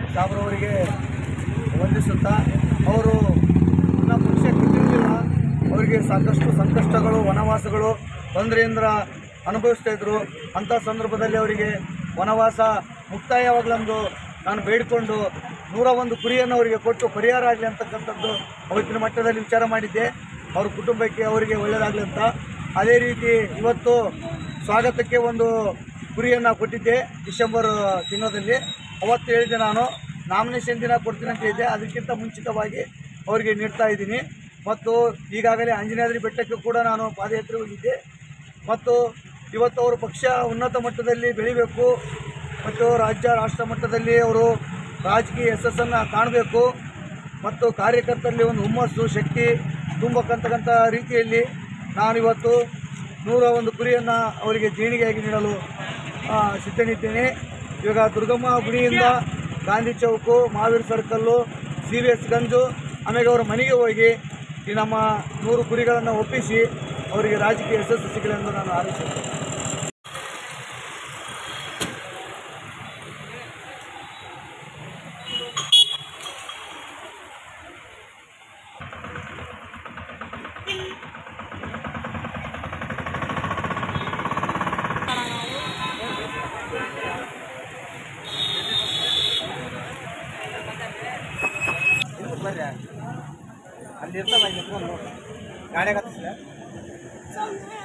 ಸಾಬ್ರವರಿಗೆ ವಂದಿಸುತ್ತಾ ಅವರು ನನ್ನ ಪಕ್ಷಕ್ಕೆ ತಿಳಿದಿಲ್ಲ ಅವರಿಗೆ ಸಾಕಷ್ಟು ಸಂಕಷ್ಟಗಳು ವನವಾಸಗಳು ತೊಂದರೆಯಿಂದ ಅನುಭವಿಸ್ತಾ ಇದ್ರು ಅಂಥ ಸಂದರ್ಭದಲ್ಲಿ ಅವರಿಗೆ ವನವಾಸ ಮುಕ್ತಾಯವಾಗಲೆಂದು ನಾನು ಬೇಡಿಕೊಂಡು ನೂರ ಒಂದು ಕುರಿಯನ್ನು ಅವರಿಗೆ ಕೊಟ್ಟು ಪರಿಹಾರ ಆಗಲಿ ಅಂತಕ್ಕಂಥದ್ದು ಅವತ್ತಿನ ಮಟ್ಟದಲ್ಲಿ ವಿಚಾರ ಮಾಡಿದ್ದೆ ಅವ್ರ ಕುಟುಂಬಕ್ಕೆ ಅವರಿಗೆ ಒಳ್ಳೆಯದಾಗಲಿ ಅಂತ ಅದೇ ರೀತಿ ಇವತ್ತು ಸ್ವಾಗತಕ್ಕೆ ಒಂದು ಕುರಿಯನ್ನು ಕೊಟ್ಟಿದ್ದೆ ಡಿಸೆಂಬರ್ ತಿಂಗಳಲ್ಲಿ ಅವತ್ತು ಹೇಳಿದ್ದೆ ನಾನು ನಾಮಿನೇಷನ್ ದಿನ ಕೊಡ್ತೀನಿ ಅಂತ ಹೇಳಿದ್ದೆ ಅದಕ್ಕಿಂತ ಮುಂಚಿತವಾಗಿ ಅವರಿಗೆ ನೀಡ್ತಾ ಇದ್ದೀನಿ ಮತ್ತು ಈಗಾಗಲೇ ಅಂಜನಾದ್ರಿ ಬೆಟ್ಟಕ್ಕೆ ಕೂಡ ನಾನು ಪಾದಯಾತ್ರೆ ಹೋಗಿದ್ದೆ ಮತ್ತು ಇವತ್ತು ಅವರು ಪಕ್ಷ ಉನ್ನತ ಮಟ್ಟದಲ್ಲಿ ಬೆಳಿಬೇಕು ಮತ್ತು ರಾಜ್ಯ ರಾಷ್ಟ್ರ ಮಟ್ಟದಲ್ಲಿ ಅವರು ರಾಜಕೀಯ ಯಶಸ್ಸನ್ನು ಕಾಣಬೇಕು ಮತ್ತು ಕಾರ್ಯಕರ್ತರಲ್ಲಿ ಒಂದು ಹುಮ್ಮಸ್ಸು ಶಕ್ತಿ ತುಂಬಕ್ಕಂತಕ್ಕಂಥ ರೀತಿಯಲ್ಲಿ ನಾನಿವತ್ತು ನೂರ ಒಂದು ಕುರಿಯನ್ನು ಅವರಿಗೆ ದೇಣಿಗೆಯಾಗಿ ನೀಡಲು ಆ, ಸಿದ್ಧನಿದ್ದೇನೆ ಇವಾಗ ದುರ್ಗಮ್ಮ ಗುಡಿಯಿಂದ Gandhi Chowk Mahaveer circle C V S Ganj ಆಮೇಲೆ ಅವರ ಮನೆಗೆ ಹೋಗಿ ಈ ನಮ್ಮ ನೂರು ಕುರಿಗಳನ್ನು ಒಪ್ಪಿಸಿ ಅವರಿಗೆ ರಾಜಕೀಯ ಯಶಸ್ಸು ಸಿಗಲಿ ಎಂದು ನಾನು ಆಲೋಚಿಸುತ್ತೇನೆ ಅಲ್ಲಿ ಇರ್ತಾವ ಗಾಡಿಯಾಗ ಹತ್ತಿಸ್ಲ